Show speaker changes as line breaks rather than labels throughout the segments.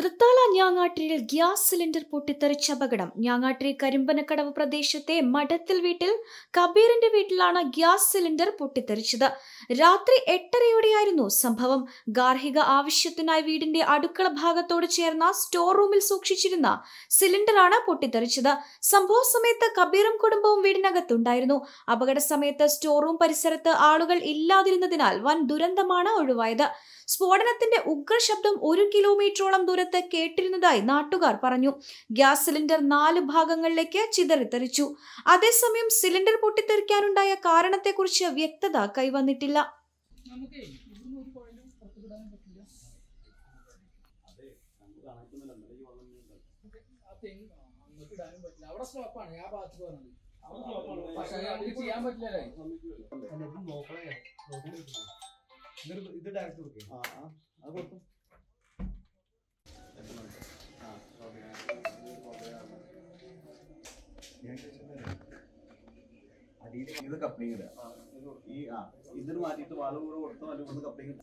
തൃത്താല ഞാങ്ങാട്ടിരിയിൽ gas cylinder പൊട്ടിത്തെറിച്ച അപകടം ഞാങ്ങാട്ടിരി കരിമ്പനക്കടവ് പ്രദേശത്തെ മഠത്തിൽ വീട്ടിൽ കബീറിന്റെ വീട്ടിലാണ് ഗ്യാസ് സിലിണ്ടർ പൊട്ടിത്തെറിച്ചത് രാത്രി എട്ടരയോടെയായിരുന്നു സംഭവം ഗാർഹിക ആവശ്യത്തിനായി വീടിന്റെ അടുക്കള ഭാഗത്തോട് ചേർന്ന സ്റ്റോർ റൂമിൽ സൂക്ഷിച്ചിരുന്ന സിലിണ്ടറാണ് പൊട്ടിത്തെറിച്ചത് സംഭവ സമയത്ത് കബീറും കുടുംബവും വീടിനകത്തുണ്ടായിരുന്നു അപകട സമയത്ത് സ്റ്റോർ റൂം പരിസരത്ത് ആളുകൾ ഇല്ലാതിരുന്നതിനാൽ വൻ ദുരന്തമാണ് ഒഴിവായത് സ്ഫോടനത്തിന്റെ ഉഗ്രശബ്ദം ഒരു കിലോമീറ്ററോളം ദൂരത്ത് കേട്ടിരുന്നതായി നാട്ടുകാർ പറഞ്ഞു ഗ്യാസ് സിലിണ്ടർ നാല് ഭാഗങ്ങളിലേക്ക് ചിതറിത്തെറിച്ചു അതേസമയം സിലിണ്ടർ പൊട്ടിത്തെറിക്കാനുണ്ടായ കാരണത്തെക്കുറിച്ച് വ്യക്തത കൈവന്നിട്ടില്ല
നമുക്കേ ഇവിടുന്ന് ഒരു പോയിന്റും പുറത്ത് വിടാനും പറ്റില്ല ആ തെങ്ങ് ആ, അങ്ങോട്ട് ഇടാനും പറ്റില്ല അവിടെ സ്റ്റോപ്പാണ് ആ ഭാഗത്ത് പറഞ്ഞത് പക്ഷെ അത് നമുക്ക് ചെയ്യാൻ പറ്റില്ലല്ലേ
ഇത് ഡയറക്റ്റ് കൊടുക്കും
ഇത് കപ്ലിംഗ് ഇടുക ഈ ആ ഇതിന് മാറ്റിയിട്ട് വാള് കൂടെ കൊടുത്തോ അല്ലെങ്കിൽ ഇവിടുന്ന് കപ്ലിംഗ്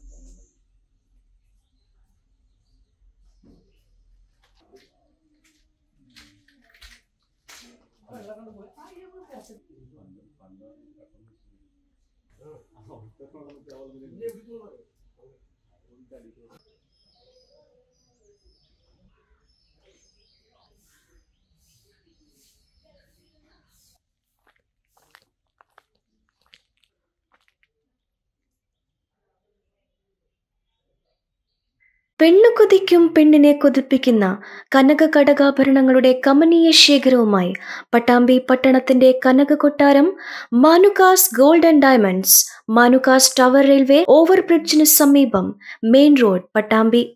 പെണ്ണു കൊതിക്കും പെണ്ണിനെ കൊതിപ്പിക്കുന്ന കനക കടകാഭരണങ്ങളുടെ കമനീയ ശേഖരവുമായി പട്ടാമ്പി പട്ടണത്തിന്റെ കനക കൊട്ടാരം Manukas gold and diamonds Manukas tower railway ഓവർബ്രിഡ്ജിന് സമീപം മെയിൻ റോഡ് പട്ടാമ്പി